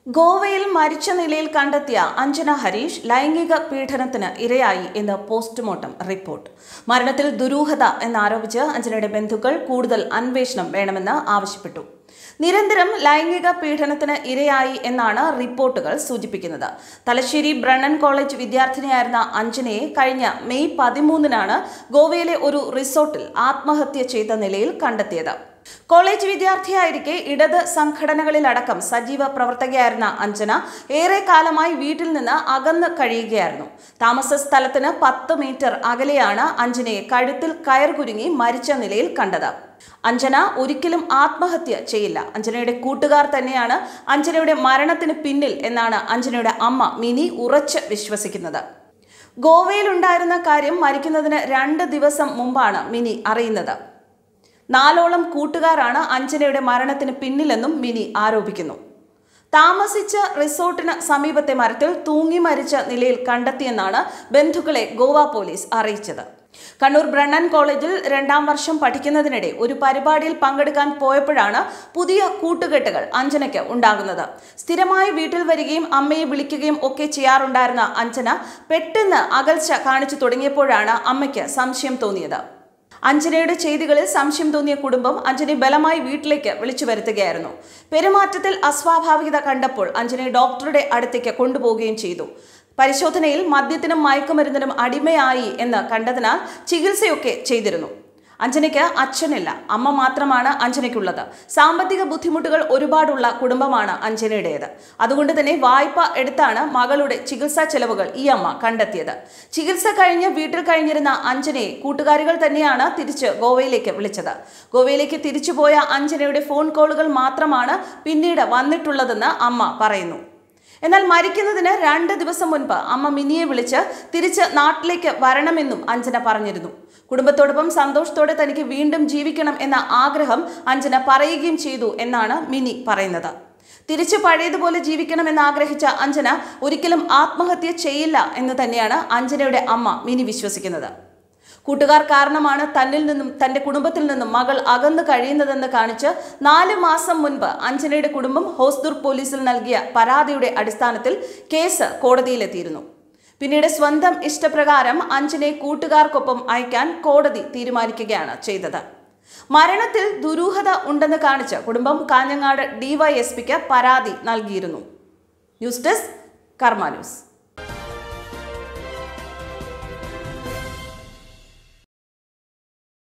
ഗോവയിൽ മരിച്ച നിലയിൽ കണ്ടെത്തിയ അഞ്ജന ഹരീഷ് ലൈംഗിക പീഡനത്തിന് ഇരയായി എന്ന് പോസ്റ്റ്മോർട്ടം റിപ്പോർട്ട് മരണത്തിൽ ദുരൂഹത എന്നാരോപിച്ച് അഞ്ജനയുടെ ബന്ധുക്കൾ കൂടുതൽ അന്വേഷണം വേണമെന്ന് ആവശ്യപ്പെട്ടു നിരന്തരം ലൈംഗിക പീഡനത്തിന് ഇരയായി എന്നാണ് റിപ്പോർട്ടുകൾ സൂചിപ്പിക്കുന്നത് തലശ്ശേരി ബ്രണ്ണൻ കോളേജ് വിദ്യാർത്ഥിനിയായിരുന്ന അഞ്ജനയെ കഴിഞ്ഞ മെയ് പതിമൂന്നിനാണ് ഗോവയിലെ ഒരു റിസോർട്ടിൽ ആത്മഹത്യ ചെയ്ത നിലയിൽ കണ്ടെത്തിയത് കോളേജ് വിദ്യാർത്ഥിയായിരിക്കെ ഇടത് സംഘടനകളിലടക്കം സജീവ പ്രവർത്തകയായിരുന്ന അഞ്ജന ഏറെ കാലമായി വീട്ടിൽ നിന്ന് അകന്ന് കഴിയുകയായിരുന്നു താമസ സ്ഥലത്തിന് പത്ത് മീറ്റർ അകലെയാണ് അഞ്ജനയെ കഴുത്തിൽ കയർ കുരുങ്ങി മരിച്ച നിലയിൽ കണ്ടത് അഞ്ജന ഒരിക്കലും ആത്മഹത്യ ചെയ്യില്ല അഞ്ജനയുടെ കൂട്ടുകാർ തന്നെയാണ് അഞ്ജനയുടെ മരണത്തിന് പിന്നിൽ എന്നാണ് അഞ്ജനയുടെ അമ്മ മിനി ഉറച്ച് വിശ്വസിക്കുന്നത് ഗോവയിലുണ്ടായിരുന്ന കാര്യം മരിക്കുന്നതിന് രണ്ട് ദിവസം മുമ്പാണ് മിനി അറിയുന്നത് നാലോളം കൂട്ടുകാരാണ് അഞ്ജനയുടെ മരണത്തിന് പിന്നിലെന്നും മിനി ആരോപിക്കുന്നു താമസിച്ച റിസോർട്ടിന് സമീപത്തെ മരത്തിൽ തൂങ്ങി മരിച്ച നിലയിൽ കണ്ടെത്തിയെന്നാണ് ബന്ധുക്കളെ ഗോവ പോലീസ് അറിയിച്ചത് കണ്ണൂർ ബ്രണ്ണൻ കോളേജിൽ രണ്ടാം വർഷം പഠിക്കുന്നതിനിടെ ഒരു പരിപാടിയിൽ പങ്കെടുക്കാൻ പോയപ്പോഴാണ് പുതിയ കൂട്ടുകെട്ടുകൾ അഞ്ജനയ്ക്ക് ഉണ്ടാകുന്നത് സ്ഥിരമായി വീട്ടിൽ വരികയും അമ്മയെ വിളിക്കുകയും ഒക്കെ ചെയ്യാറുണ്ടായിരുന്ന അഞ്ജന പെട്ടെന്ന് അകൽച്ച കാണിച്ചു തുടങ്ങിയപ്പോഴാണ് അമ്മയ്ക്ക് സംശയം തോന്നിയത് അഞ്ജനയുടെ ചെയ്തികളിൽ സംശയം തോന്നിയ കുടുംബം അഞ്ജനയെ ബലമായി വീട്ടിലേക്ക് വിളിച്ചു വരുത്തുകയായിരുന്നു പെരുമാറ്റത്തിൽ അസ്വാഭാവികത കണ്ടപ്പോൾ അഞ്ജനയെ ഡോക്ടറുടെ അടുത്തേക്ക് കൊണ്ടുപോവുകയും ചെയ്തു പരിശോധനയിൽ മദ്യത്തിനും മയക്കുമരുന്നിനും അടിമയായി എന്ന് കണ്ടതിനാൽ ചികിത്സയൊക്കെ ചെയ്തിരുന്നു അഞ്ജനയ്ക്ക് അച്ഛനില്ല അമ്മ മാത്രമാണ് അഞ്ജനയ്ക്കുള്ളത് സാമ്പത്തിക ബുദ്ധിമുട്ടുകൾ ഒരുപാടുള്ള കുടുംബമാണ് അഞ്ജനയുടേത് അതുകൊണ്ട് തന്നെ വായ്പ എടുത്താണ് മകളുടെ ചികിത്സാ ചെലവുകൾ ഈ അമ്മ കണ്ടെത്തിയത് ചികിത്സ കഴിഞ്ഞ് വീട്ടിൽ കഴിഞ്ഞിരുന്ന അഞ്ജനയെ കൂട്ടുകാരികൾ തന്നെയാണ് തിരിച്ച് ഗോവയിലേക്ക് വിളിച്ചത് ഗോവയിലേക്ക് തിരിച്ചുപോയ അഞ്ജനയുടെ ഫോൺ കോളുകൾ മാത്രമാണ് പിന്നീട് വന്നിട്ടുള്ളതെന്ന് അമ്മ പറയുന്നു എന്നാൽ മരിക്കുന്നതിന് രണ്ട് ദിവസം മുൻപ് അമ്മ മിനിയെ വിളിച്ച് തിരിച്ച് നാട്ടിലേക്ക് വരണമെന്നും അഞ്ജന പറഞ്ഞിരുന്നു കുടുംബത്തോടൊപ്പം സന്തോഷത്തോടെ തനിക്ക് വീണ്ടും ജീവിക്കണം എന്ന ആഗ്രഹം അഞ്ജന പറയുകയും ചെയ്തു എന്നാണ് മിനി പറയുന്നത് തിരിച്ചു പഴയതുപോലെ ജീവിക്കണമെന്ന് ആഗ്രഹിച്ച അഞ്ജന ഒരിക്കലും ആത്മഹത്യ ചെയ്യില്ല എന്ന് തന്നെയാണ് അഞ്ജനയുടെ അമ്മ മിനി വിശ്വസിക്കുന്നത് കൂട്ടുകാർ കാരണമാണ് തന്നിൽ നിന്നും തന്റെ കുടുംബത്തിൽ നിന്നും മകൾ അകന്നു കഴിയുന്നതെന്ന് കാണിച്ച് നാല് മാസം മുൻപ് അഞ്ജനയുടെ കുടുംബം ഹോസ്ദുർ പോലീസിൽ നൽകിയ പരാതിയുടെ അടിസ്ഥാനത്തിൽ കേസ് കോടതിയിലെത്തിയിരുന്നു പിന്നീട് സ്വന്തം ഇഷ്ടപ്രകാരം അഞ്ജനയെ കൂട്ടുകാർക്കൊപ്പം അയക്കാൻ കോടതി തീരുമാനിക്കുകയാണ് ചെയ്തത് മരണത്തിൽ ദുരൂഹത ഉണ്ടെന്ന് കാണിച്ച് കുടുംബം കാഞ്ഞങ്ങാട് ഡിവൈഎസ്പിക്ക് പരാതി നൽകിയിരുന്നു ന്യൂസ് ഡെസ്ക് കർമ്മ ന്യൂസ്